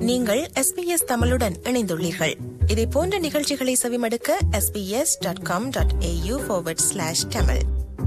நீங்கள் எஸ்பிஎஸ் தமிழுடன் இணைந்துள்ளீர்கள் இதை போன்ற நிகழ்ச்சிகளை செவிமடுக்க S B S dot com dot A U slash Tamil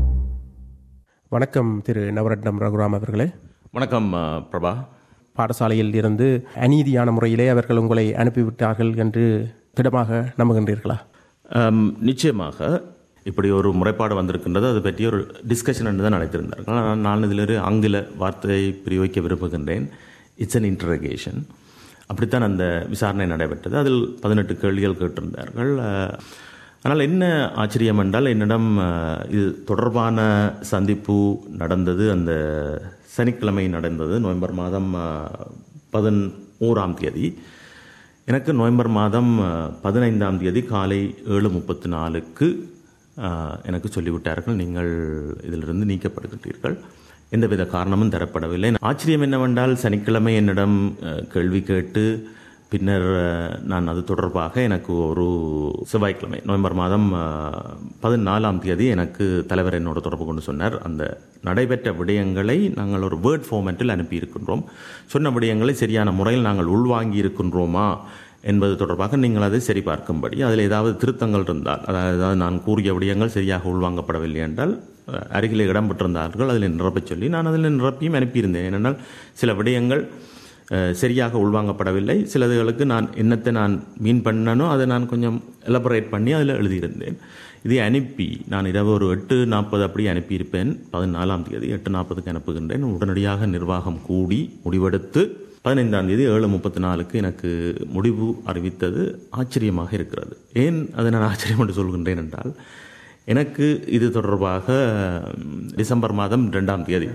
வணக்கம் திரு நவரட்னம் ரகுராம் அவர்களே வணக்கம் அ, பிரபா பாடசாலையில் இருந்து அநீதியான முறையிலே அவர்கள் உங்களை அனுப்பிவிட்டார்கள் என்று திடமாக நம்புகின்றீர்களா அம், நிச்சயமாக இப்படி ஒரு முறைப்பாடு வந்திருக்கின்றது அது பற்றி ஒரு டிஸ்கஷன் என்று தான் நினைத்திருந்தார்கள் ஆனால் நான் இதில் ஒரு ஆங்கில வார்த்தையை பிரயோகிக்க விரும்புகின்றேன் இட்ஸ் அன் இன்டரகேஷன் அப்படித்தான் அந்த விசாரணை நடைபெற்றது அதில் பதினெட்டு கேள்விகள் கேட்டிருந்தார்கள் அஹ், ஆனால் என்ன ஆச்சரியம் என்றால் என்னிடம் அஹ், இது தொடர்பான சந்திப்பு நடந்தது அந்த சனிக்கிழமை நடந்தது நவம்பர் மாதம் பதினோராம் தேதி எனக்கு நவம்பர் மாதம் அஹ், பதினைந்தாம் தேதி காலை ஏழு முப்பத்தி நாலுக்கு அஹ், எனக்கு சொல்லிவிட்டார்கள் நீங்கள் இதிலிருந்து நீக்கப்படுகின்றீர்கள் எந்தவித காரணமும் தரப்படவில்லை ஆச்சரியம் என்னவென்றால் சனிக்கிழமை என்னிடம் அஹ், கேள்வி கேட்டு பின்னர் அஹ், நான் அது தொடர்பாக எனக்கு ஒரு செவ்வாய்க்கிழமை நவம்பர் மாதம் அஹ், பதினாலாம் தேதி எனக்கு தலைவர் என்னோட தொடர்பு கொண்டு சொன்னார் அந்த நடைபெற்ற விடயங்களை நாங்கள் ஒரு வேர்ட் ஃபார்மேட்டில் அனுப்பியிருக்கின்றோம் சொன்ன விடயங்களை சரியான முறையில் நாங்கள் உள்வாங்கி இருக்கின்றோமா என்பது தொடர்பாக நீங்கள் அதை சரிபார்க்கும்படி அதில் ஏதாவது திருத்தங்கள் இருந்தால் அதாவது நான் கூறிய விடயங்கள் சரியாக உள்வாங்கப்படவில்லை என்றால் அஹ், அருகிலே இடம்பெற்றிருந்தார்கள் அதில் நிரப்பச் சொல்லி நான் அதில் நிரப்பியும் அனுப்பியிருந்தேன் ஏனென்றால் சில விடயங்கள் அஹ், சரியாக உள்வாங்கப்படவில்லை சிலதுகளுக்கு நான் என்னத்தை நான் மீன் பண்ணனோ அதை நான் கொஞ்சம் எலபரேட் பண்ணி அதில் எழுதியிருந்தேன் இதை அனுப்பி நான் இரவு ஒரு எட்டு நாற்பது அப்படி அனுப்பியிருப்பேன் பதினாலாம் தேதி எட்டு நாற்பதுக்கு அனுப்புகின்றேன் உடனடியாக நிர்வாகம் கூடி முடிவெடுத்து பதினைந்தாம் தேதி ஏழு முப்பத்தி நாலுக்கு எனக்கு முடிவு அறிவித்தது ஆச்சரியமாக இருக்கிறது ஏன் அதை நான் ஆச்சரியம் என்று சொல்கின்றேன் என்றால் எனக்கு இது தொடர்பாக ம், டிசம்பர் மாதம் ரெண்டாம் தேதி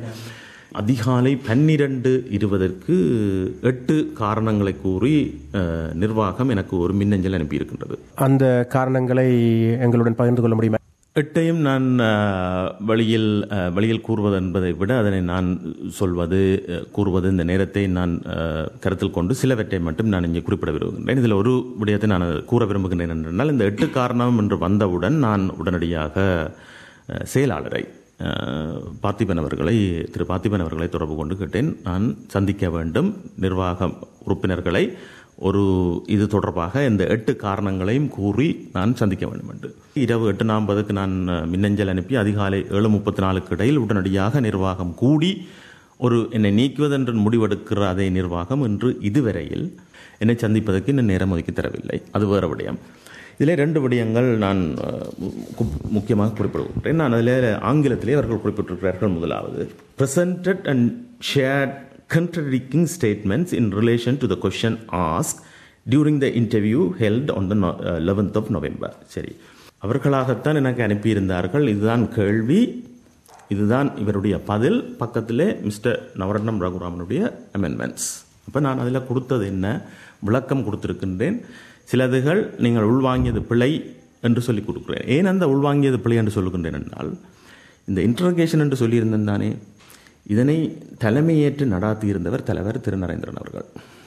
அதிகாலை பன்னிரண்டு இருபதற்கு எட்டு காரணங்களை கூறி அஹ், நிர்வாகம் எனக்கு ஒரு மின்னஞ்சல் அனுப்பியிருக்கின்றது அந்த காரணங்களை எங்களுடன் பகிர்ந்து கொள்ள முடியுமா எட்டையும் நான் அஹ், வெளியில் அஹ், வெளியில் கூறுவது என்பதை விட அதனை நான் சொல்வது அஹ், கூறுவது இந்த நேரத்தை நான் அஹ், கருத்தில் கொண்டு சிலவற்றை மட்டும் நான் இங்கே குறிப்பிட விரும்புகின்றேன் இதில் ஒரு விடயத்தை நான் கூற விரும்புகின்றேன் என்றால் இந்த எட்டு காரணம் என்று வந்தவுடன் நான் உடனடியாக அஹ், செயலாளரை அஹ், பார்த்திபன் அவர்களை திரு பார்த்திபன் அவர்களை தொடர்பு கொண்டு கேட்டேன் நான் சந்திக்க வேண்டும் நிர்வாக உறுப்பினர்களை ஒரு இது தொடர்பாக இந்த எட்டு காரணங்களையும் கூறி நான் சந்திக்க வேண்டும் என்று இரவு எட்டு நாற்பதுக்கு நான் அஹ், மின்னஞ்சல் அனுப்பி அதிகாலை ஏழு முப்பத்தி நாலுக்கு இடையில் உடனடியாக நிர்வாகம் கூடி ஒரு என்னை நீக்குவதென்று முடிவெடுக்கிற அதே நிர்வாகம் இன்று இதுவரையில் என்னை சந்திப்பதற்கு இன்னும் நேரம் ஒதுக்கி தரவில்லை அது வேறு விடயம் இதில் ரெண்டு விடயங்கள் நான் அஹ், மு- கு- முக்கியமாக குறிப்பிடுகின்றேன் நான் அதில் ஆங்கிலத்திலே அவர்கள் குறிப்பிட்டிருக்கிறார்கள் முதலாவது presented and shared contradicting statements in relation to the question asked during the interview held on the no- uh, 11th of November சரி அவர்களாகத்தான் எனக்கு அனுப்பியிருந்தார்கள் இதுதான் கேள்வி இதுதான் இவருடைய பதில் பக்கத்திலே மிஸ்டர் நவரட்னம் ரகுராமனுடைய அமெண்ட்மெண்ட்ஸ் அப்போ நான் அதில் கொடுத்தது என்ன விளக்கம் கொடுத்திருக்கின்றேன் சிலதுகள் நீங்கள் உள்வாங்கியது பிழை என்று சொல்லி கொடுக்குறேன் ஏன் அந்த உள்வாங்கியது பிழை என்று சொல்லுகின்றேன் என்றால் இந்த இன்டர்கேஷன் என்று சொல்லியிருந்தேன் தானே இதனை தலைமையேற்று நடாத்தியிருந்தவர் தலைவர் திருநரேந்திரன் அவர்கள்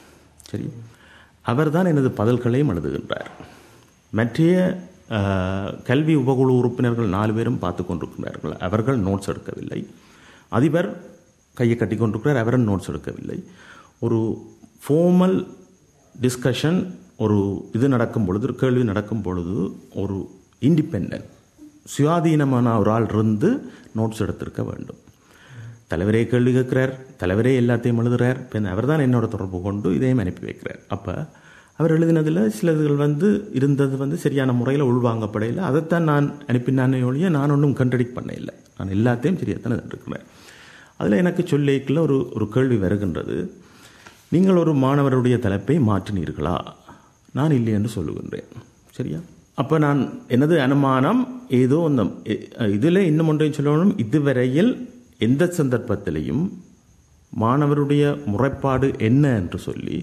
சரி அவர்தான் எனது பதில்களையும் எழுதுகின்றார் மற்றைய அஹ், கல்வி உபகுழு உறுப்பினர்கள் நாலு பேரும் பார்த்து கொண்டிருக்கிறார்கள் அவர்கள் நோட்ஸ் எடுக்கவில்லை அதிபர் கையை கட்டி கொண்டிருக்கிறார் அவரும் நோட்ஸ் எடுக்கவில்லை ஒரு ஃபோர்மல் டிஸ்கஷன் ஒரு இது நடக்கும் பொழுது ஒரு கேள்வி நடக்கும் பொழுது ஒரு இண்டிபெண்ட் சுயாதீனமான ஒரு ஆள் இருந்து நோட்ஸ் எடுத்திருக்க வேண்டும் தலைவரே கேள்வி கேட்கிறார் தலைவரே எல்லாத்தையும் எழுதுறார் பின் அவர் தான் என்னோட தொடர்பு கொண்டு இதையும் அனுப்பி வைக்கிறார் அப்போ அவர் எழுதினதில் சிலதுகள் வந்து இருந்தது வந்து சரியான முறையில் உள்வாங்கப்படையில் அதைத்தான் நான் அனுப்பினானே ஒழிய நான் ஒன்றும் கண்ட்ரடிக்ட் பண்ண இல்லை நான் எல்லாத்தையும் சரியாகத்தான் இருக்கிறேன் அதில் எனக்கு சொல்லிக்கல ஒரு ஒரு கேள்வி வருகின்றது நீங்கள் ஒரு மாணவருடைய தலைப்பை மாற்றினீர்களா நான் இல்லை என்று சொல்லுகின்றேன் சரியா அப்போ நான் எனது அனுமானம் ஏதோ அந்த இதில் இன்னும் ஒன்றையும் சொல்லணும் இதுவரையில் எந்த சந்தர்ப்பத்திலையும் மாணவருடைய முறைப்பாடு என்ன என்று சொல்லி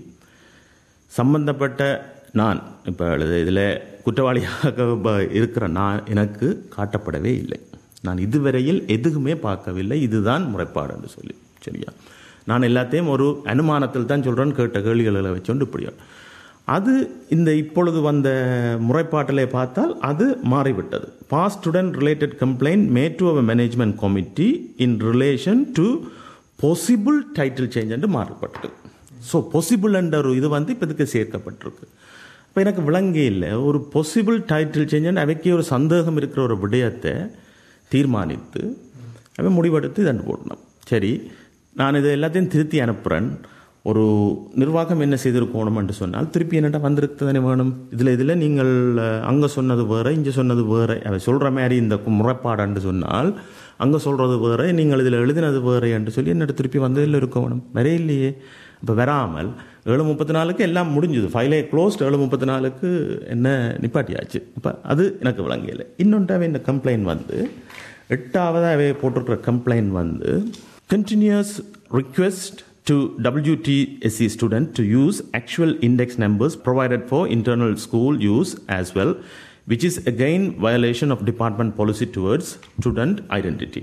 சம்பந்தப்பட்ட நான் இப்போ இதில் குற்றவாளியாக இப்ப இருக்கிற நான் எனக்கு காட்டப்படவே இல்லை நான் இதுவரையில் எதுவுமே பார்க்கவில்லை இதுதான் முறைப்பாடு என்று சொல்லி சரியா நான் எல்லாத்தையும் ஒரு அனுமானத்தில் தான் சொல்கிறேன் கேட்ட கேள்விகளை வச்சுകൊണ്ട് இப்படியோ அது இந்த இப்பொழுது வந்த முறைப்பாட்டிலே பார்த்தால் அது மாறிவிட்டது பாஸ் student related complaint made to our management committee in relation to possible title change என்று மாறப்பட்டது ஸோ பாசிபிள் என்ற ஒரு இது வந்து இப்போ இதுக்கு சேர்க்கப்பட்டிருக்கு இப்போ எனக்கு விளங்கே இல்லை ஒரு பாசிபிள் டைட்டில் சேஞ்ச் அவைக்கே ஒரு சந்தேகம் இருக்கிற ஒரு விடயத்தை தீர்மானித்து அவன் முடிவெடுத்து இதண்டு போடணும் சரி நான் இது எல்லாத்தையும் திருத்தி அனுப்புகிறேன் ஒரு நிர்வாகம் என்ன செய்திருக்கணும் என்று சொன்னால் திருப்பி என்னட்ட வந்திருக்கு தானே வேணும் இதில் இதில் நீங்கள் அங்கே சொன்னது வேறு இங்கே சொன்னது வேறு அவன் சொல்கிற மாதிரி இந்த முறைப்பாடுன்னு சொன்னால் அங்கே சொல்கிறது வேறு நீங்கள் இதில் எழுதினது வேறு என்று சொல்லி என்னட்ட திருப்பி வந்ததில் இருக்க வேணும் வரே இல்லையே இப்போ வராமல் ஏழு முப்பத்தி நாலுக்கு எல்லாம் முடிஞ்சுது ஃபைலே க்ளோஸ்ட் ஏழு முப்பத்தி நாலுக்கு என்ன நிப்பாட்டியாச்சு இப்போ அது எனக்கு விளங்கலை இன்னொன்றாவே இந்த கம்ப்ளைண்ட் வந்து எட்டாவதாக போட்டிருக்கிற கம்ப்ளைண்ட் வந்து continuous request to WTSC student to use actual index numbers provided for internal school use as well, which is again violation of department policy towards student identity.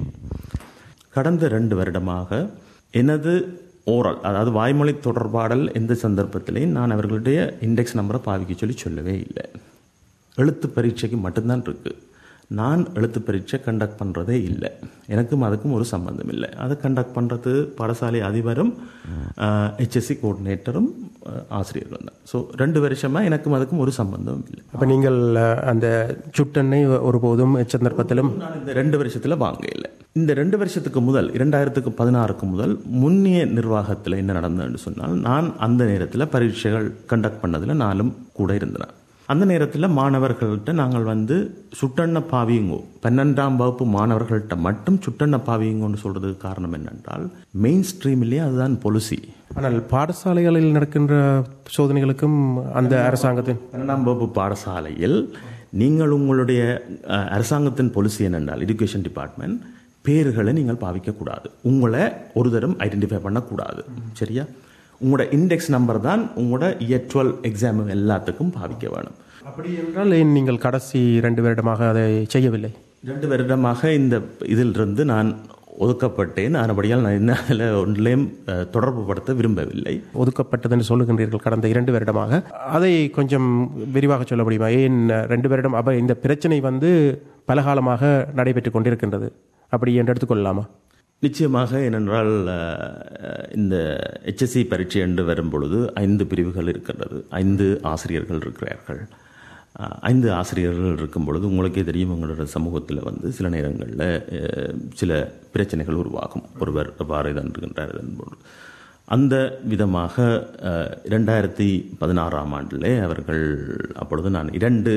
கடந்த ரெண்டு வருடமாக எனது ஓரல் அதாவது வாய்மொழி தொடர்பாடல் எந்த சந்தர்ப்பத்திலையும் நான் அவர்களுடைய இண்டெக்ஸ் நம்பரை பாவிக்க சொல்லி சொல்லவே இல்லை எழுத்து பரீட்சைக்கு மட்டும்தான் இருக்கு நான் எழுத்து பரீட்சை கண்டக்ட் பண்ணுறதே இல்லை எனக்கும் அதுக்கும் ஒரு சம்பந்தம் இல்லை அதை கண்டக்ட் பண்ணுறது பாடசாலை அதிபரும் ஹெச்எஸ்சி கோஆர்டினேட்டரும் ஆசிரியர்கள் தான் ஸோ ரெண்டு வருஷமாக எனக்கும் அதுக்கும் ஒரு சம்பந்தம் இல்லை அப்போ நீங்கள் அஹ், அந்த சுட்டெண்ணை ஒருபோதும் எச்சந்தர்ப்பத்திலும் நான் இந்த ரெண்டு வருஷத்தில் வாங்க இல்லை இந்த ரெண்டு வருஷத்துக்கு முதல் இரண்டாயிரத்துக்கு பதினாறுக்கு முதல் முன்னிய நிர்வாகத்தில் என்ன நடந்ததுன்னு சொன்னால் நான் அந்த நேரத்தில் பரீட்சைகள் கண்டக்ட் பண்ணதில் நானும் கூட இருந்தேன் அந்த நேரத்தில் மாணவர்கள்ட்ட நாங்கள் வந்து சுட்டெண்ண பாவியுங்கோ பன்னெண்டாம் வகுப்பு மாணவர்கள்ட்ட மட்டும் சுட்டெண்ண பாவியுங்கோன்னு சொல்றதுக்கு காரணம் என்னென்றால் மெயின் ஸ்ட்ரீம்லேயே அதுதான் பொலிசி ஆனால் பாடசாலைகளில் நடக்கின்ற சோதனைகளுக்கும் அந்த அரசாங்கத்தின் பன்னெண்டாம் வகுப்பு பாடசாலையில் நீங்கள் உங்களுடைய அஹ், அரசாங்கத்தின் பொலிசி என்னென்றால் எஜுகேஷன் டிபார்ட்மெண்ட் பேர்களை நீங்கள் பாவிக்கக்கூடாது உங்களை ஒரு தரம் ஐடென்டிஃபை பண்ணக்கூடாது சரியா உங்களோட இண்டெக்ஸ் நம்பர் தான் உங்களோட இயர் டுவெல் எக்ஸாம் எல்லாத்துக்கும் பாவிக்க வேணும் அப்படி என்றால் ஏன் நீங்கள் கடைசி ரெண்டு வருடமாக அதை செய்யவில்லை ரெண்டு வருடமாக இந்த இதிலிருந்து நான் ஒதுக்கப்பட்டேன் ஆனபடியால் நான் என்ன அதில் ஒன்றிலையும் அஹ், தொடர்பு படுத்த விரும்பவில்லை ஒதுக்கப்பட்டதுன்னு சொல்லுகின்றீர்கள் கடந்த இரண்டு வருடமாக அதை கொஞ்சம் விரிவாக சொல்ல முடியுமா ஏன் ரெண்டு வருடம் அப்ப இந்த பிரச்சனை வந்து பலகாலமாக நடைபெற்று கொண்டிருக்கின்றது அப்படி என்று எடுத்துக்கொள்ளலாமா நிச்சயமாக ஏனென்றால் அஹ், இந்த HSC பரீட்சை என்று வரும் பொழுது ஐந்து பிரிவுகள் இருக்கின்றது ஐந்து ஆசிரியர்கள் இருக்கிறார்கள் அஹ், ஐந்து ஆசிரியர்கள் இருக்கும் பொழுது உங்களுக்கே தெரியும் உங்களோட சமூகத்தில் வந்து சில நேரங்களில் அஹ், சில பிரச்சனைகள் உருவாகும் ஒருவர் எவ்வாறு இதன்றுகின்றார் என்பது அந்த விதமாக அஹ், இரண்டாயிரத்தி பதினாறாம் ஆண்டிலே அவர்கள் அப்பொழுது நான் இரண்டு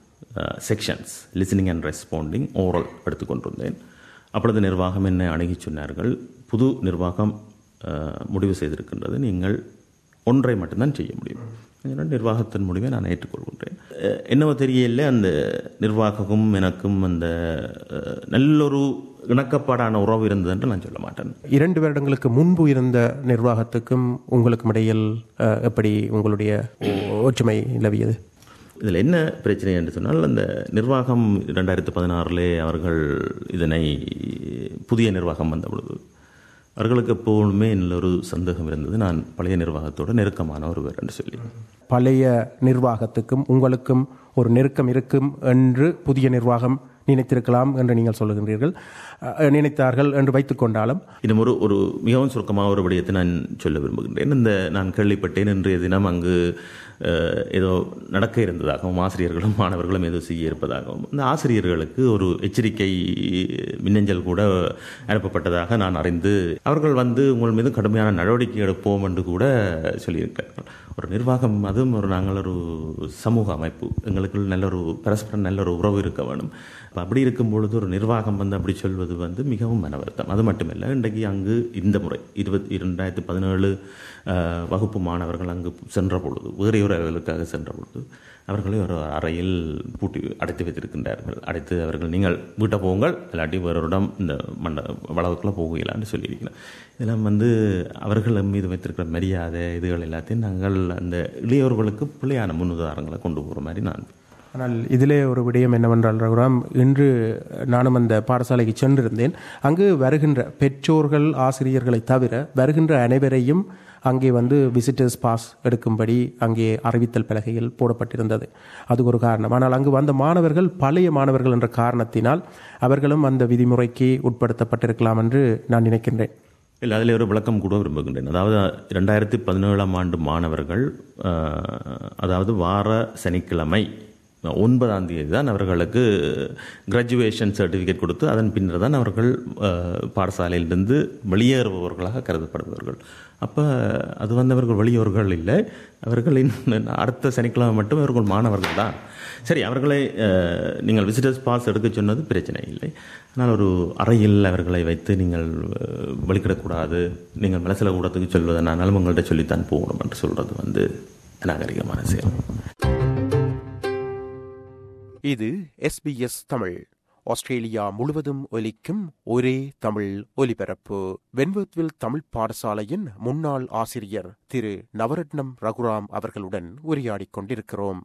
sections listening and responding oral எடுத்துக்கொண்டிருந்தேன் அப்பொழுது நிர்வாகம் என்னை அணுகி சொன்னார்கள் புது நிர்வாகம் அஹ், முடிவு செய்திருக்கின்றது நீங்கள் ஒன்றை மட்டும்தான் செய்ய முடியும் அதனால் நிர்வாகத்தின் முடிவை நான் ஏற்றுக்கொள்கின்றேன் அஹ், என்னவோ தெரியல அந்த நிர்வாகமும் எனக்கும் அந்த அஹ், நல்லொரு இணக்கப்பாடான உறவு இருந்தது என்று நான் சொல்ல மாட்டேன் இரண்டு வருடங்களுக்கு முன்பு இருந்த நிர்வாகத்துக்கும் உங்களுக்கும் இடையில் அஹ், எப்படி உங்களுடைய ஒ- ஒற்றுமை நிலவியது இதில் என்ன பிரச்சனை என்று சொன்னால் அந்த நிர்வாகம் ரெண்டாயிரத்து பதினாறிலே அவர்கள் இதனை புதிய நிர்வாகம் வந்த பொழுது அவர்களுக்கு எப்போதுமே என்னில் ஒரு சந்தேகம் இருந்தது நான் பழைய நிர்வாகத்தோட நெருக்கமான ஒருவர் என்று சொல்லி பழைய நிர்வாகத்துக்கும் உங்களுக்கும் ஒரு நெருக்கம் இருக்கும் என்று புதிய நிர்வாகம் நினைத்திருக்கலாம் என்று நீங்கள் சொல்லுகின்றீர்கள் அஹ், நினைத்தார்கள் என்று வைத்துக் கொண்டாலும் இன்னும் ஒரு ஒரு மிகவும் சுருக்கமாக ஒரு விடயத்தை நான் சொல்ல விரும்புகின்றேன் இந்த நான் கேள்விப்பட்டேன் இன்றைய தினம் அங்கு அஹ், ஏதோ நடக்க இருந்ததாகவும் ஆசிரியர்களும் மாணவர்களும் ஏதோ செய்ய இருப்பதாகவும் அந்த ஆசிரியர்களுக்கு ஒரு எச்சரிக்கை மின்னஞ்சல் கூட அனுப்பப்பட்டதாக நான் அறிந்து அவர்கள் வந்து உங்கள் மீது கடுமையான நடவடிக்கை எடுப்போம் என்று கூட சொல்லியிருக்கிறார்கள் ஒரு நிர்வாகம் அதுவும் ஒரு நாங்கள் ஒரு சமூக அமைப்பு எங்களுக்குள் நல்ல ஒரு பரஸ்பரம் நல்ல ஒரு உறவு இருக்க வேணும் அப்ப அப்படி இருக்கும் பொழுது ஒரு நிர்வாகம் வந்து அப்படி சொல்வது வந்து மிகவும் மன வருத்தம் அது மட்டுமல்ல இன்றைக்கு அங்கு இந்த முறை இருபத்தி இரண்டாயிரத்தி பதினேழு அஹ், வகுப்பு மாணவர்கள் அங்கு சென்ற பொழுது வேறு ஒரு அலுவலுக்காக சென்ற பொழுது அவர்களை ஒரு அறையில் பூட்டி அடைத்து வைத்திருக்கின்றார்கள் அடைத்து அவர்கள் நீங்கள் வீட்டை போங்கள் இல்லாட்டி வேறொருடம் இந்த மண்ட வளவுக்குள்ளே போகலான்னு சொல்லியிருக்கிறேன் இதெல்லாம் வந்து அவர்கள் மீது வைத்திருக்கிற மரியாதை இதுகள் எல்லாத்தையும் நாங்கள் அந்த இளையோர்களுக்கு பிள்ளையான முன்னுதாரணங்களை கொண்டு போகிற மாதிரி நான் ஆனால் இதிலே ஒரு விடயம் என்னவென்றால் ரகுராம் இன்று நானும் அந்த பாடசாலைக்கு சென்றிருந்தேன் அங்கு வருகின்ற பெற்றோர்கள் ஆசிரியர்களை தவிர வருகின்ற அனைவரையும் அங்கே வந்து விசிட்டர்ஸ் பாஸ் எடுக்கும்படி அங்கே அறிவித்தல் பலகையில் போடப்பட்டிருந்தது அது ஒரு காரணம் ஆனால் அங்கு வந்த மாணவர்கள் பழைய மாணவர்கள் என்ற காரணத்தினால் அவர்களும் அந்த விதிமுறைக்கு உட்படுத்தப்பட்டிருக்கலாம் என்று நான் நினைக்கின்றேன் இல்லை அதில் ஒரு விளக்கம் கூட விரும்புகின்றேன் அதாவது ரெண்டாயிரத்தி பதினேழாம் ஆண்டு மாணவர்கள் அஹ், அதாவது வார சனிக்கிழமை ஒன்பதாம் தேதி தான் அவர்களுக்கு கிராஜுவேஷன் சர்டிஃபிகேட் கொடுத்து அதன் பின்னர் தான் அவர்கள் அஹ், பாடசாலையிலிருந்து வெளியேறுபவர்களாக கருதப்படுபவர்கள் அப்போ அது வந்து அவர்கள் வெளியோர்கள் இல்லை அவர்கள் இன்னும் அடுத்த சனிக்கிழமை மட்டும் அவர்கள் மாணவர்கள் தான் சரி அவர்களை அஹ், நீங்கள் விசிட்டர்ஸ் பாஸ் எடுக்க சொன்னது பிரச்சனை இல்லை ஆனால் ஒரு அறையில் அவர்களை வைத்து நீங்கள் அஹ், வெளிக்கிடக்கூடாது நீங்கள் மலசில கூடத்துக்கு சொல்வதனாலும் உங்கள்கிட்ட சொல்லித்தான் போகணும் என்று சொல்றது வந்து அநாகரிகமான செயல் இது எஸ்பிஎஸ் தமிழ் ஆஸ்திரேலியா முழுவதும் ஒலிக்கும் ஒரே தமிழ் ஒலிபரப்பு வென்வர்த்வில் தமிழ் பாடசாலையின் முன்னாள் ஆசிரியர் திரு நவரத்னம் ரகுராம் அவர்களுடன் உரையாடிக் கொண்டிருக்கிறோம்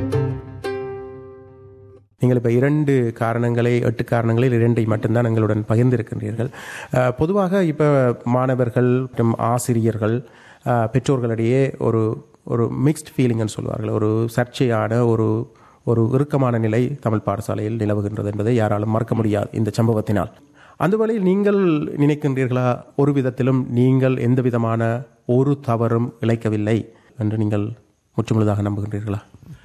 நீங்கள் இப்போ இரண்டு காரணங்களை எட்டு காரணங்களில் இரண்டை மட்டும்தான் எங்களுடன் பகிர்ந்திருக்கின்றீர்கள் அஹ், பொதுவாக இப்போ மாணவர்கள் மற்றும் ஆசிரியர்கள் அஹ், பெற்றோர்களிடையே ஒரு ஒரு மிக்ஸ்ட் ஃபீலிங்னு சொல்வார்கள் ஒரு சர்ச்சையான ஒரு ஒரு இறுக்கமான நிலை தமிழ் பாடசாலையில் நிலவுகின்றது என்பதை யாராலும் மறக்க முடியாது இந்த சம்பவத்தினால் அந்த வழியில் நீங்கள் நினைக்கின்றீர்களா ஒரு விதத்திலும் நீங்கள் எந்த விதமான ஒரு தவறும் இழைக்கவில்லை என்று நீங்கள் முற்றுமுழுதாக நம்புகின்றீர்களா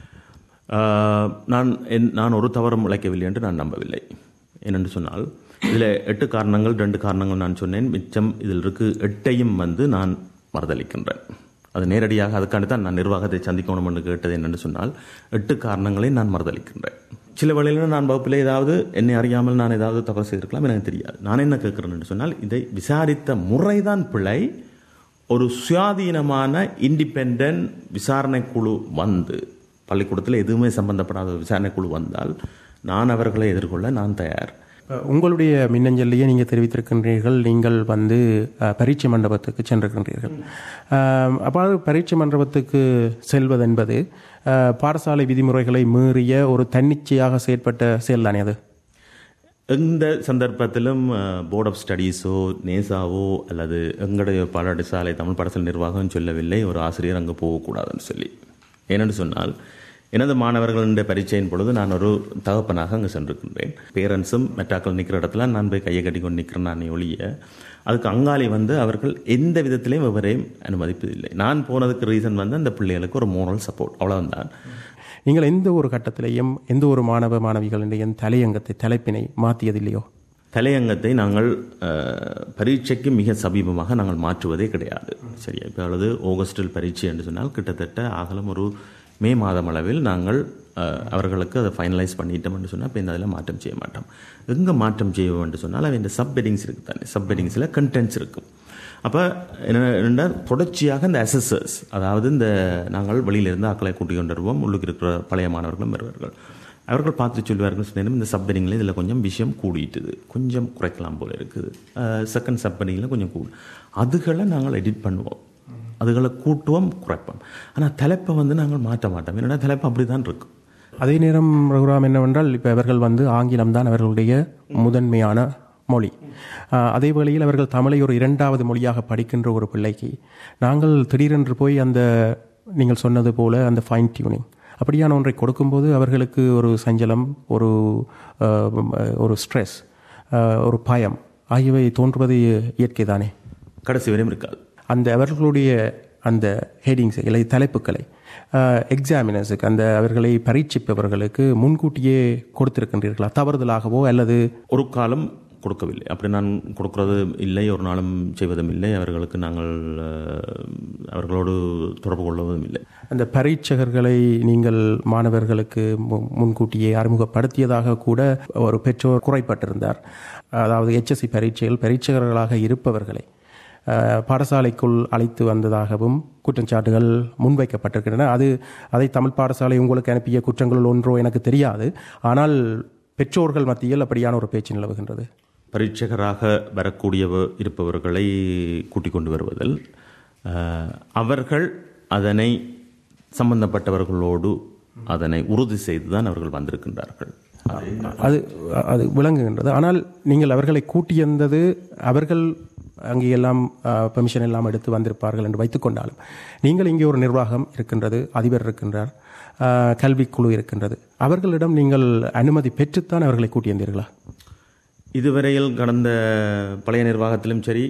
ஆஹ், நான் என்- நான் ஒரு தவறும் இழைக்கவில்லை என்று நான் நம்பவில்லை ஏனென்று சொன்னால் இதில் எட்டு காரணங்கள் ரெண்டு காரணங்கள் நான் சொன்னேன் மிச்சம் இதில் இருக்கு எட்டையும் வந்து நான் மறுதளிக்கின்றேன் அது நேரடியாக அதுக்காண்டி தான் நான் நிர்வாகத்தை சந்திக்கணும் என்று கேட்டது என்னென்று சொன்னால் எட்டு காரணங்களை நான் மறுதளிக்கின்றேன் சில வழியில் நான் வகுப்பில் ஏதாவது என்னை அறியாமல் நான் ஏதாவது தவறு செய்திருக்கலாம் எனக்கு தெரியாது நான் என்ன கேட்கிறேன் என்று சொன்னால் இதை விசாரித்த முறைதான் பிழை ஒரு சுயாதீனமான இண்டிபெண்ட் விசாரணை குழு வந்து பள்ளிக்கூடத்தில் எதுவுமே சம்பந்தப்படாத ஒரு விசாரணை குழு வந்தால் நான் அவர்களை எதிர்கொள்ள நான் தயார் அஹ், உங்களுடைய மின்னஞ்சல்லையே நீங்கள் தெரிவித்திருக்கின்றீர்கள் நீங்கள் வந்து அஹ், பரீட்சை மண்டபத்துக்கு சென்றிருக்கின்றீர்கள் அஹ், அவ்வாறு பரீட்சை மண்டபத்துக்கு செல்வதென்பது அஹ், பாடசாலை விதிமுறைகளை மீறிய ஒரு தன்னிச்சையாக செயற்பட்ட செயல் தானே அது எந்த சந்தர்ப்பத்திலும் போர்ட் ஆஃப் ஸ்டடீஸோ நேசாவோ அல்லது எங்களுடைய பாடசாலை தமிழ் பாடசாலை நிர்வாகம் சொல்லவில்லை ஒரு ஆசிரியர் அங்கே போகக்கூடாதுன்னு சொல்லி ஏனென்று சொன்னால் எனது மாணவர்களுடைய பரீட்சையின் பொழுது நான் ஒரு தகப்பனாக அங்கே சென்றிருக்கின்றேன் பேரண்ட்ஸும் மெட்டாக்கள் நிற்கிற இடத்துல நான் போய் கையை கட்டி கொண்டு நிற்கிறேன் நான் ஒழிய அதுக்கு அங்காளி வந்து அவர்கள் எந்த விதத்திலையும் எவரையும் அனுமதிப்பதில்லை நான் போனதுக்கு ரீசன் வந்து அந்த பிள்ளைகளுக்கு ஒரு மோரல் சப்போர்ட் அவ்வளவுதான் நீங்கள் எந்த ஒரு கட்டத்திலையும் எந்த ஒரு மாணவ மாணவிகளுடைய தலையங்கத்தை தலைப்பினை மாற்றியதில்லையோ தலையங்கத்தை நாங்கள் அஹ், பரீட்சைக்கு மிக சமீபமாக நாங்கள் மாற்றுவதே கிடையாது சரியா இப்போ அல்லது ஆகஸ்டில் பரீட்சை என்று சொன்னால் கிட்டத்தட்ட அகலம் ஒரு மே மாதம் அளவில் நாங்கள் அஹ், அவர்களுக்கு அதை ஃபைனலைஸ் பண்ணிட்டோம் என்று சொன்னால் இப்போ இந்த அதில் மாற்றம் செய்ய மாட்டோம் எங்கே மாற்றம் செய்வோம் என்று சொன்னால் அவன் இந்த சப் ஹெட்டிங்ஸ் இருக்குது தானே சப் ஹெட்டிங்ஸில் கண்டென்ட்ஸ் இருக்கும் அப்போ என்ன தொடர்ச்சியாக இந்த அசஸர்ஸ் அதாவது இந்த நாங்கள் வெளியிலிருந்து ஆக்களை கூட்டிக் கொண்டு வருவோம் உள்ளுக்கு இருக்கிற பழைய மாணவர்களும் வருவார்கள் அவர்கள் பார்த்து சொல்வார்கள் சில நேரம் இந்த சப்பனிங்கில் இதில் கொஞ்சம் விஷயம் கூடிட்டுது கொஞ்சம் குறைக்கலாம் போல இருக்குது செகண்ட் சப்பனிங்கில் கொஞ்சம் கூடு அதுகளை நாங்கள் எடிட் பண்ணுவோம் அதுகளை கூட்டுவோம் குறைப்போம் ஆனால் தலைப்பை வந்து நாங்கள் மாற்ற மாட்டோம் என்னடா தலைப்பு அப்படி தான் இருக்கும் அதே நேரம் ரகுராம் என்னவென்றால் இப்போ அவர்கள் வந்து ஆங்கிலம் தான் அவர்களுடைய முதன்மையான மொழி ஆஹ், அதே வேளையில் அவர்கள் தமிழை ஒரு இரண்டாவது மொழியாக படிக்கின்ற ஒரு பிள்ளைக்கு நாங்கள் திடீரென்று போய் அந்த நீங்கள் சொன்னது போல அந்த ஃபைன் டியூனிங் அப்படியான ஒன்றை கொடுக்கும்போது அவர்களுக்கு ஒரு சஞ்சலம் ஒரு ஆஹ், ஒரு ஸ்ட்ரெஸ் ஒரு பயம் ஆகியவை தோன்றுவது இயற்கை தானே கடைசி வரையும் இருக்காது அந்த அவர்களுடைய அந்த ஹெடிங்ஸ் இல்லை தலைப்புகளை எக்ஸாமினர்ஸுக்கு அந்த அவர்களை பரீட்சிப்பவர்களுக்கு முன்கூட்டியே கொடுத்திருக்கின்றீர்களா தவறுதலாகவோ அல்லது ஒரு காலம் கொடுக்கவில்லை அப்படி நான் கொடுக்கறது இல்லை ஒரு நாளும் செய்வதும் இல்லை அவர்களுக்கு நாங்கள் அஹ், அவர்களோடு தொடர்பு கொள்வதும் இல்லை அந்த பரீட்சகர்களை நீங்கள் மாணவர்களுக்கு மு- முன்கூட்டியே அறிமுகப்படுத்தியதாக கூட ஒரு பெற்றோர் குறைப்பட்டிருந்தார் அதாவது HSC பரீட்சையில் பரீட்சகர்களாக இருப்பவர்களை அஹ், பாடசாலைக்குள் அழைத்து வந்ததாகவும் குற்றச்சாட்டுகள் முன்வைக்கப்பட்டிருக்கின்றன அது அதை தமிழ் பாடசாலை உங்களுக்கு அனுப்பிய குற்றங்கள் ஒன்றோ எனக்கு தெரியாது ஆனால் பெற்றோர்கள் மத்தியில் அப்படியான ஒரு பேச்சு நிலவுகின்றது பரீட்சகராக வரக்கூடியவ இருப்பவர்களை கூட்டிக் கொண்டு வருவதில் அஹ், அவர்கள் அதனை சம்பந்தப்பட்டவர்களோடு அதனை உறுதி செய்துதான் அவர்கள் வந்திருக்கின்றார்கள் அது அது விளங்குகின்றது ஆனால் நீங்கள் அவர்களை கூட்டியந்தது அவர்கள் அங்கே எல்லாம் பெர்மிஷன் எல்லாம் எடுத்து வந்திருப்பார்கள் என்று வைத்துக்கொண்டாலும் நீங்கள் இங்கே ஒரு நிர்வாகம் இருக்கின்றது அதிபர் இருக்கின்றார் அஹ், கல்விக்குழு இருக்கின்றது அவர்களிடம் நீங்கள் அனுமதி பெற்றுத்தான் அவர்களை கூட்டியந்தீர்களா இதுவரையில் கடந்த பழைய நிர்வாகத்திலும் சரி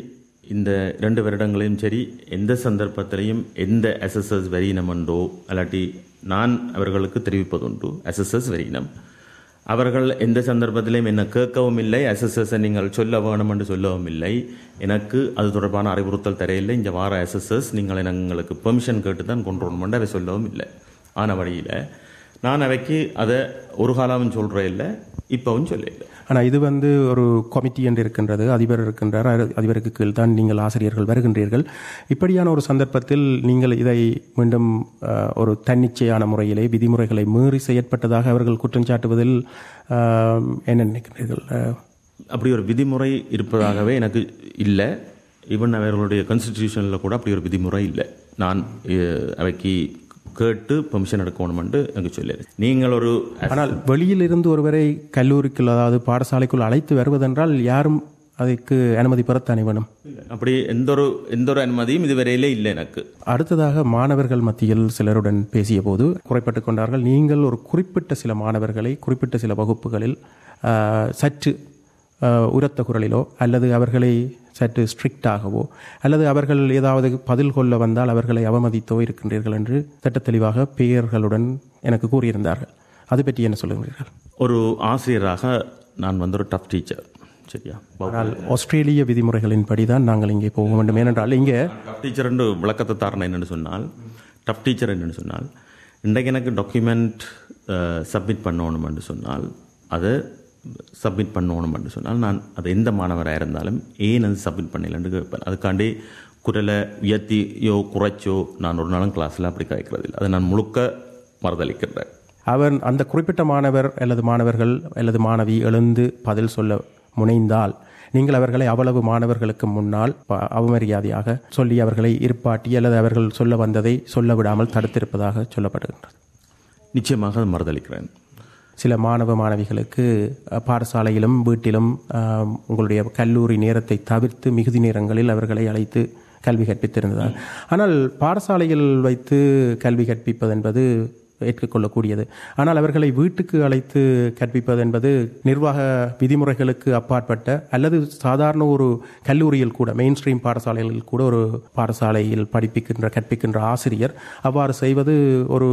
இந்த இரண்டு வருடங்களையும் சரி எந்த சந்தர்ப்பத்திலையும் எந்த எஸ்எஸ்எஸ் வரியினமண்டோ அல்லாட்டி நான் அவர்களுக்கு தெரிவிப்பதுண்டு எஸ்எஸ்எஸ் வரியினம் அவர்கள் எந்த சந்தர்ப்பத்திலையும் என்னை கேட்கவும் இல்லை எஸ்எஸ்எஸ் நீங்கள் சொல்ல வேணும் என்று சொல்லவும் இல்லை எனக்கு அது தொடர்பான அறிவுறுத்தல் தரையில்லை இந்த வார எஸ்எஸ்எஸ் நீங்கள் எங்களுக்கு பெர்மிஷன் கேட்டு தான் கொண்டு வரணும் அவை சொல்லவும் இல்லை ஆன வழியில் நான் அவைக்கு அதை ஒரு காலமும் சொல்கிறேன் இல்லை இப்போவும் சொல்ல இல்லை ஆனால் இது வந்து ஒரு கமிட்டி என்று இருக்கின்றது அதிபர் இருக்கின்றார் அதி- அதிபருக்கு கீழ் தான் நீங்கள் ஆசிரியர்கள் வருகின்றீர்கள் இப்படியான ஒரு சந்தர்ப்பத்தில் நீங்கள் இதை மீண்டும் அஹ், ஒரு தன்னிச்சையான முறையிலே விதிமுறைகளை மீறி செயற்பட்டதாக அவர்கள் குற்றம் சாட்டுவதில் அஹ், என்ன நினைக்கிறீர்கள் அஹ், அப்படி ஒரு விதிமுறை இருப்பதாகவே எனக்கு இல்லை ஈவன் அவர்களுடைய கான்ஸ்டிடியூஷனில் கூட அப்படி ஒரு விதிமுறை இல்லை நான் அஹ், அவைக்கு கேட்டு பெர்மிஷன் எடுக்கணுமென்று எனக்கு சொல்லி நீங்கள் ஒரு ஆனால் வெளியிலிருந்து ஒருவரை கல்லூரிக்குள் அதாவது பாடசாலைக்குள் அழைத்து வருவதென்றால் யாரும் அதற்கு அனுமதி பெறத்தானே வேணும் அப்படி எந்த ஒரு எந்த ஒரு அனுமதியும் இதுவரையிலே இல்லை எனக்கு அடுத்ததாக மாணவர்கள் மத்தியில் சிலருடன் பேசிய போது குறைப்பட்டுக் கொண்டார்கள் நீங்கள் ஒரு குறிப்பிட்ட சில மாணவர்களை குறிப்பிட்ட சில வகுப்புகளில் ஆஹ், சற்று ஆஹ், உரத்த குரலிலோ அல்லது அவர்களை சற்று ஸ்ட்ரிக்டாகவோ அல்லது அவர்கள் ஏதாவது பதில் கொள்ள வந்தால் அவர்களை அவமதித்தோ இருக்கின்றீர்கள் என்று திட்டத் தெளிவாக பெயர்களுடன் எனக்கு கூறியிருந்தார்கள் அது பற்றி என்ன சொல்லுகிறீர்கள் ஒரு ஆசிரியராக நான் வந்து ஒரு டஃப் டீச்சர் சரியா ஆனால் ஆஸ்திரேலிய விதிமுறைகளின்படி தான் நாங்கள் இங்கே போக வேண்டும் ஏனென்றால் இங்கே டஃப் டீச்சர் என்று விளக்கத்தை தாரணை என்னென்னு சொன்னால் டஃப் டீச்சர் என்னென்னு சொன்னால் இன்றைக்கு எனக்கு டாக்குமெண்ட் சப்மிட் பண்ணணும் என்று சொன்னால் அதை சப்மிட் பண்ணணும் என்று சொன்னால் நான் அது எந்த மாணவராக இருந்தாலும் ஏன் அது சப்மிட் பண்ணலன்னு கேட்பேன் அதுக்காண்டி குரலை உயர்த்தியோ குறைச்சோ நான் ஒரு நாளும் கிளாஸில் அப்படி கேட்கறது இல்லை அதை நான் முழுக்க மறுதளிக்கிறேன் அவர் அந்த குறிப்பிட்ட மாணவர் அல்லது மாணவர்கள் அல்லது மாணவி எழுந்து பதில் சொல்ல முனைந்தால் நீங்கள் அவர்களை அவ்வளவு மாணவர்களுக்கு முன்னால் ப- அவமரியாதையாக சொல்லி அவர்களை இருப்பாட்டி அல்லது அவர்கள் சொல்ல வந்ததை சொல்ல விடாமல் தடுத்திருப்பதாக சொல்லப்படுகின்றது நிச்சயமாக அதை மறுதளிக்கிறேன் சில மாணவ மாணவிகளுக்கு அஹ், பாடசாலையிலும் வீட்டிலும் அஹ், உங்களுடைய கல்லூரி நேரத்தை தவிர்த்து மிகுதி நேரங்களில் அவர்களை அழைத்து கல்வி கற்பித்திருந்ததால் ஆனால் பாடசாலையில் வைத்து கல்வி கற்பிப்பது என்பது ஏற்றுக்கொள்ளக்கூடியது ஆனால் அவர்களை வீட்டுக்கு அழைத்து கற்பிப்பது என்பது நிர்வாக விதிமுறைகளுக்கு அப்பாற்பட்ட அல்லது சாதாரண ஒரு கல்லூரியில் கூட மெயின் ஸ்ட்ரீம் பாடசாலைகளில் கூட ஒரு பாடசாலையில் படிப்பிக்கின்ற கற்பிக்கின்ற ஆசிரியர் அவ்வாறு செய்வது ஒரு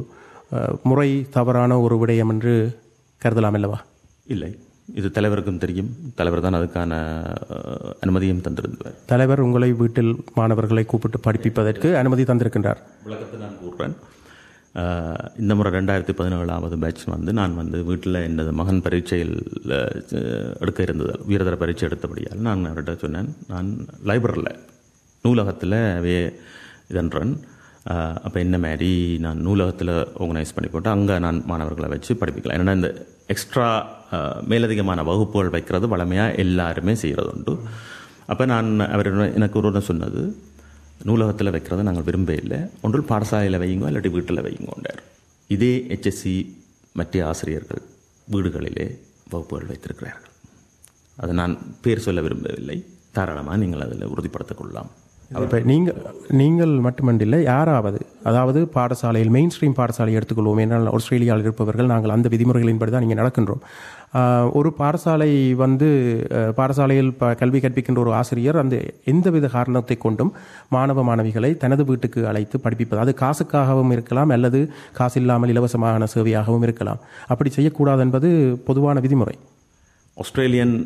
அஹ், முறை தவறான ஒரு விடயம் என்று கருதலாம் அல்லவா இல்லை இது தலைவருக்கும் தெரியும் தலைவர் தான் அதுக்கான அஹ், அனுமதியும் தந்திருந்தார் தலைவர் உங்களை வீட்டில் மாணவர்களை கூப்பிட்டு படிப்பிப்பதற்கு அனுமதி தந்திருக்கின்றார் விளக்கத்தை நான் கூறுறேன் அஹ், இந்த முறை ரெண்டாயிரத்தி பதினேழாவது பேட்ச் வந்து நான் வந்து வீட்டில் எனது மகன் பரீட்சையில் அஹ், எடுக்க இருந்தது உயர்தர பரீட்சை எடுத்தபடியால் நான் அவர்கிட்ட சொன்னேன் நான் லைப்ரரியில் நூலகத்தில் அவே இதன்றேன் அப்போ என்ன மாதிரி நான் நூலகத்தில் ஆர்கனைஸ் பண்ணி போட்டு அங்கே நான் மாணவர்களை வச்சு படிப்பிக்கலாம் ஏன்னா இந்த எக்ஸ்ட்ரா மேலதிகமான வகுப்புகள் வைக்கிறது வளமையாக எல்லாருமே செய்கிறது உண்டு அப்போ நான் அவர் எனக்கு ஒரு சொன்னது நூலகத்தில் வைக்கிறத நாங்கள் விரும்ப இல்லை ஒன்றில் பாடசாலையில் வையுங்கோ இல்லாட்டி வீட்டில் வையுங்கோண்டார் இதே HSC மற்ற ஆசிரியர்கள் வீடுகளிலே வகுப்புகள் வைத்திருக்கிறார்கள் அதை நான் பேர் சொல்ல விரும்பவில்லை தாராளமாக நீங்கள் அதில் உறுதிப்படுத்திக் கொள்ளலாம் இப்போ நீங்கள் நீங்கள் மட்டுமன்றில்லை யாராவது அதாவது பாடசாலையில் மெயின் ஸ்ட்ரீம் பாடசாலையை எடுத்துக்கொள்வோம் என்றால் ஆஸ்திரேலியாவில் இருப்பவர்கள் நாங்கள் அந்த விதிமுறைகளின்படி தான் இங்கே நடக்கின்றோம் ஆஹ், ஒரு பாடசாலை வந்து அஹ், பாடசாலையில் ப கல்வி கற்பிக்கின்ற ஒரு ஆசிரியர் அந்த எந்தவித காரணத்தை கொண்டும் மாணவ மாணவிகளை தனது வீட்டுக்கு அழைத்து படிப்பிப்பது அது காசுக்காகவும் இருக்கலாம் அல்லது காசு இல்லாமல் இலவசமான சேவையாகவும் இருக்கலாம் அப்படி செய்யக்கூடாது என்பது பொதுவான விதிமுறை ஆஸ்திரேலியன்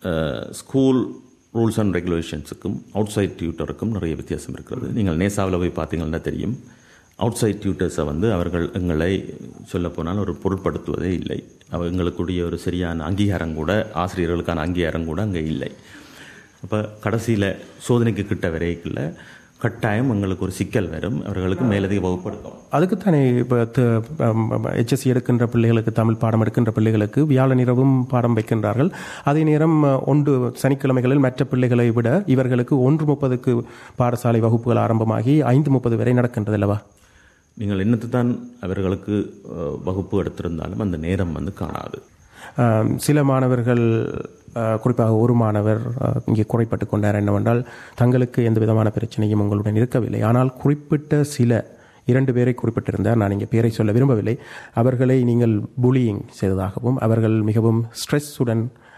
ஸ்கூல் ரூல்ஸ் அண்ட் ரெகுலேஷன்ஸுக்கும் அவுட் சைட் டியூட்டருக்கும் நிறைய வித்தியாசம் இருக்கிறது நீங்கள் நேசாவில் போய் பார்த்தீங்கன்னா தெரியும் அவுட் சைட் டியூட்டர்ஸை வந்து அவர்கள் எங்களை சொல்லப்போனால் ஒரு பொருட்படுத்துவதே இல்லை அவ எங்களுக்குரிய ஒரு சரியான அங்கீகாரம் கூட ஆசிரியர்களுக்கான அங்கீகாரம் கூட அங்கே இல்லை அப்போ கடைசியில் சோதனைக்கு கிட்ட வரைக்குள்ள கட்டாயம் எங்களுக்கு ஒரு சிக்கல் வரும் அவர்களுக்கு மேலதிக வகுப்படுத்தும் அதுக்குத்தானே இப்போ ஹெச்எஸ்சி எடுக்கின்ற பிள்ளைகளுக்கு தமிழ் பாடம் எடுக்கின்ற பிள்ளைகளுக்கு வியாழன் இரவும் பாடம் வைக்கின்றார்கள் அதே நேரம் அஹ், ஒன்று சனிக்கிழமைகளில் மற்ற பிள்ளைகளை விட இவர்களுக்கு ஒன்று முப்பதுக்கு பாடசாலை வகுப்புகள் ஆரம்பமாகி ஐந்து முப்பது வரை நடக்கின்றது அல்லவா நீங்கள் என்னத்தை தான் அவர்களுக்கு அஹ், வகுப்பு எடுத்திருந்தாலும் அந்த நேரம் வந்து காணாது ஆம், சில மாணவர்கள் அஹ், குறிப்பாக ஒரு மாணவர் அஹ், இங்கே குறைப்பட்டு கொண்டார் என்னவென்றால் தங்களுக்கு எந்த விதமான பிரச்சனையும் உங்களுடன் இருக்கவில்லை ஆனால் குறிப்பிட்ட சில இரண்டு பேரை குறிப்பிட்டிருந்தார் நான் இங்கே பேரை சொல்ல விரும்பவில்லை அவர்களை நீங்கள் புலியிங் செய்ததாகவும் அவர்கள் மிகவும் ஸ்ட்ரெஸ்ஸுடன்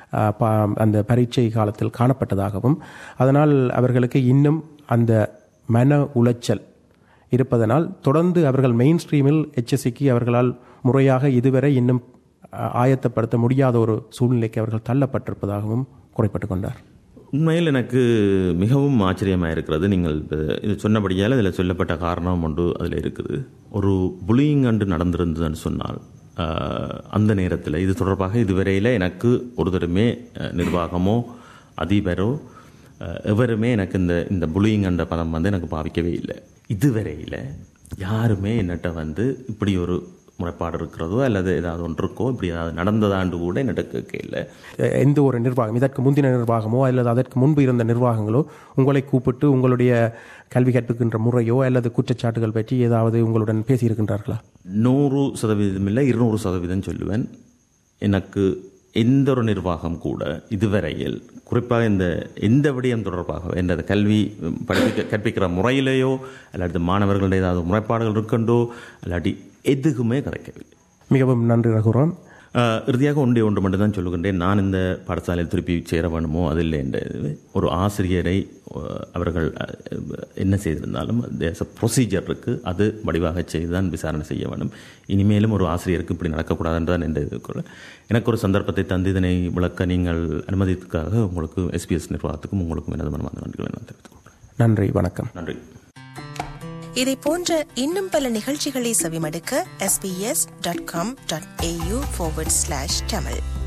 அஹ், பா- அந்த பரீட்சை காலத்தில் காணப்பட்டதாகவும் அதனால் அவர்களுக்கு இன்னும் அந்த மன உளைச்சல் இருப்பதனால் தொடர்ந்து அவர்கள் மெயின் ஸ்ட்ரீமில் HSC-க்கு அவர்களால் முறையாக இதுவரை இன்னும் அஹ், ஆயத்தப்படுத்த முடியாத ஒரு சூழ்நிலைக்கு அவர்கள் தள்ளப்பட்டிருப்பதாகவும் குறைப்பட்டு கொண்டார் உண்மையில் எனக்கு மிகவும் ஆச்சரியமாக இருக்கிறது நீங்கள் இப்ப இது சொன்னபடியால் இதில் சொல்லப்பட்ட காரணம் ஒன்று அதில் இருக்குது ஒரு புலியிங் அண்டு நடந்திருந்ததுன்னு சொன்னால் ஆஹ், அந்த நேரத்தில் இது தொடர்பாக இதுவரையில் எனக்கு ஒருத்தருமே அஹ், நிர்வாகமோ அதிபரோ அஹ், எவருமே எனக்கு இந்த இந்த புலியிங் என்ற பதம் வந்து எனக்கு பாவிக்கவே இல்லை இதுவரையில் யாருமே என்னட்ட வந்து இப்படி ஒரு முறைப்பாடு இருக்கிறதோ அல்லது ஏதாவது ஒன்று இருக்கோ இப்படி ஏதாவது நடந்ததாண்டு கூட என்னட்ட கேட்கல அஹ், எந்த ஒரு நிர்வாகம் இதற்கு முந்தின நிர்வாகமோ அல்லது அதற்கு முன்பு இருந்த நிர்வாகங்களோ உங்களை கூப்பிட்டு உங்களுடைய கல்வி கற்பிக்கின்ற முறையோ அல்லது குற்றச்சாட்டுகள் பற்றி ஏதாவது உங்களுடன் பேசியிருக்கின்றார்களா நூறு சதவீதம் இல்லை இருநூறு சதவீதம் சொல்லுவேன் எனக்கு எந்த ஒரு நிர்வாகம் கூட இதுவரையில் குறிப்பாக இந்த எந்த விடயம் தொடர்பாக எந்த கல்வி படிப்பிக்க கற்பிக்கிற முறையிலேயோ அல்லாட்டி மாணவர்களுடைய ஏதாவது முறைப்பாடுகள் இருக்கண்டோ அல்லாட்டி எதுக்குமே கிடைக்கவில்லை மிகவும் நன்றி ரகுராம் ஆஹ், இறுதியாக ஒன்றே ஒன்று மட்டும்தான் சொல்லுகின்றேன் நான் இந்த பாடசாலையில் திருப்பி சேர வேண்டுமோ அது இல்லை என்ற இது. ஒரு ஆசிரியரை ஆஹ், அவர்கள் ஆஹ், என்ன செய்திருந்தாலும் தேச ப்ரொசீஜர் இருக்கு அது வடிவாக செய்து தான் விசாரணை செய்ய வேண்டும் இனிமேலும் ஒரு ஆசிரியருக்கு இப்படி நடக்கக்கூடாது என்றுதான் என்ற இதுக்குள்ள எனக்கு ஒரு சந்தர்ப்பத்தை தந்து இதனை விளக்க நீங்கள் அனுமதித்துக்காக உங்களுக்கு எஸ்பிஎஸ் நிர்வாகத்துக்கும் உங்களுக்கும் எனது மனமார்ந்த நன்றிகளை நான் தெரிவித்துக் கொள்கிறேன் நன்றி வணக்கம் நன்றி இதை போன்ற இன்னும் பல நிகழ்ச்சிகளை செவிமடுக்க sbs.com.au forward slash tamil